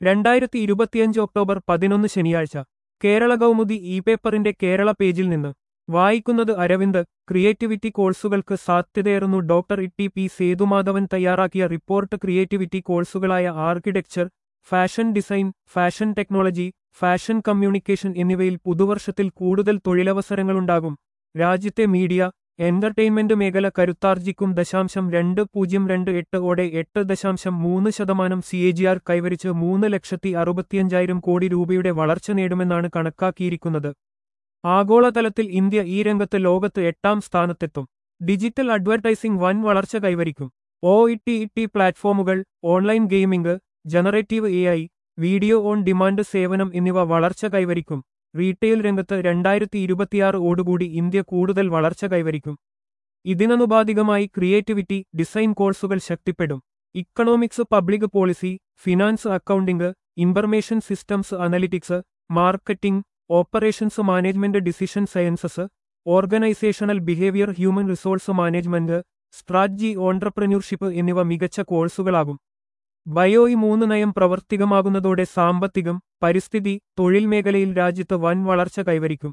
രണ്ടായിരത്തി ഇരുപത്തിയഞ്ച് ഒക്ടോബർ പതിനൊന്ന് ശനിയാഴ്ച കേരള കൗമുദി ഇ പേപ്പറിന്റെ കേരള പേജിൽ നിന്ന് വായിക്കുന്നത് അരവിന്ദ് ക്രിയേറ്റിവിറ്റി കോഴ്സുകൾക്ക് സാധ്യതയേറുന്നു ഡോക്ടർ ഇ പി സേതുമാധവൻ തയ്യാറാക്കിയ റിപ്പോർട്ട് ക്രിയേറ്റിവിറ്റി കോഴ്സുകളായ architecture fashion design fashion technology fashion communication എന്നിവയിൽ പുതുവർഷത്തിൽ കൂടുതൽ തൊഴിലവസരങ്ങളുണ്ടാകും രാജ്യത്തെ മീഡിയ എന്റർടൈൻമെന്റ് മേഖല കരുത്താർജിക്കും ദശാംശം രണ്ട് പൂജ്യം രണ്ട് എട്ട് ഓടെ എട്ട് ദശാംശം മൂന്ന് ശതമാനം സി എ ജി ആർ കൈവരിച്ച് മൂന്ന് ലക്ഷത്തി അറുപത്തിയഞ്ചായിരം കോടി രൂപയുടെ വളർച്ച നേടുമെന്നാണ് കണക്കാക്കിയിരിക്കുന്നത് ആഗോളതലത്തിൽ ഇന്ത്യ ഈ രംഗത്ത് ലോകത്ത് എട്ടാം സ്ഥാനത്തെത്തും ഡിജിറ്റൽ അഡ്വർടൈസിംഗ് വൻ വളർച്ച കൈവരിക്കും O E T E T platforms online gaming generative A I video on demand സേവനം എന്നിവ വളർച്ച കൈവരിക്കും റീറ്റെയിൽ രംഗത്ത് രണ്ടായിരത്തി ഇരുപത്തിയാറ് ഓടുകൂടി ഇന്ത്യ കൂടുതൽ വളർച്ച കൈവരിക്കും ഇതിനനുപാതികമായി ക്രിയേറ്റിവിറ്റി ഡിസൈൻ കോഴ്സുകൾ ശക്തിപ്പെടും economics public policy finance accounting information systems analytics marketing operations management decision sciences organisational behaviour human resource management strategy entrepreneurship എന്നിവ മികച്ച കോഴ്സുകളാകും ബയോയി മൂന്ന് നയം പ്രവർത്തികമാകുന്നതോടെ സാമ്പത്തികം പരിസ്ഥിതി തൊഴിൽ മേഖലയിൽ രാജ്യത്ത് വൻ വളർച്ച കൈവരിക്കും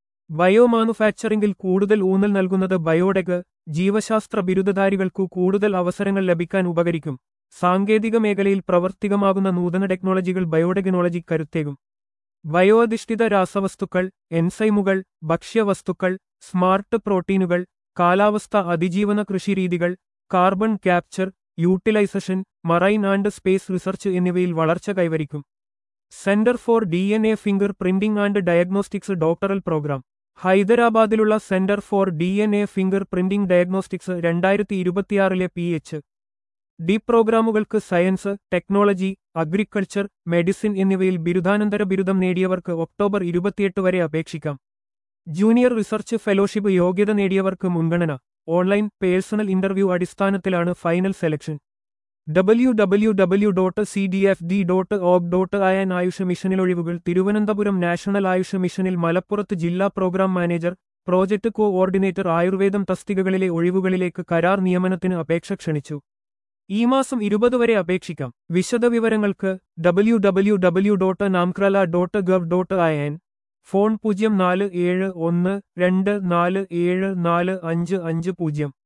ബയോ മാനുഫാക്ചറിംഗിൽ കൂടുതൽ ഊന്നൽ നൽകുന്നത് ബയോടെക് ജീവശാസ്ത്ര ബിരുദധാരികൾക്കു കൂടുതൽ അവസരങ്ങൾ ലഭിക്കാൻ ഉപകരിക്കും സാങ്കേതിക മേഖലയിൽ പ്രവർത്തികമാകുന്ന നൂതന ടെക്നോളജികൾ ബയോടെക്നോളജി കരുത്തേകും ബയോ അധിഷ്ഠിത രാസവസ്തുക്കൾ എൻസൈമുകൾ ഭക്ഷ്യവസ്തുക്കൾ സ്മാർട്ട് പ്രോട്ടീനുകൾ കാലാവസ്ഥ അതിജീവന കൃഷിരീതികൾ carbon capture utilisation marine and space research എന്നിവയിൽ വളർച്ച കൈവരിക്കും centre for D N A fingerprinting and diagnostics doctoral programme ഹൈദരാബാദിലുള്ള centre for D N A fingerprinting diagnostics രണ്ടായിരത്തി ഇരുപത്തിയാറിലെ പി എച്ച് ഡി പ്രോഗ്രാമുകൾക്ക് സയൻസ് ടെക്നോളജി അഗ്രികൾച്ചർ മെഡിസിൻ എന്നിവയിൽ ബിരുദാനന്തര ബിരുദം നേടിയവർക്ക് ഒക്ടോബർ ഇരുപത്തിയെട്ട് വരെ അപേക്ഷിക്കാം ജൂനിയർ റിസർച്ച് ഫെലോഷിപ്പ് യോഗ്യത നേടിയവർക്ക് മുൻഗണന ഓൺലൈൻ പേഴ്സണൽ ഇന്റർവ്യൂ അടിസ്ഥാനത്തിലാണ് final selection W W W dot C D F D dot org dot in Ayush മിഷനിൽ ഒഴിവുകൾ തിരുവനന്തപുരം നാഷണൽ ആയുഷ മിഷനിൽ മലപ്പുറത്ത് ജില്ലാ പ്രോഗ്രാം മാനേജർ പ്രോജക്ട് കോഓർഡിനേറ്റർ ആയുർവേദം തസ്തികകളിലെ ഒഴിവുകളിലേക്ക് കരാർ നിയമനത്തിന് അപേക്ഷ ക്ഷണിച്ചു ഈ മാസം ഇരുപത് വരെ അപേക്ഷിക്കാം വിശദവിവരങ്ങൾക്ക് ഡബ്ല്യു ഡബ്ല്യു ഡബ്ല്യു ഡോട്ട് നാംക്രല dot gov dot in phone പൂജ്യം നാല് ഏഴ് ഒന്ന് രണ്ട് നാല് ഏഴ് നാല് അഞ്ച് അഞ്ച് പൂജ്യം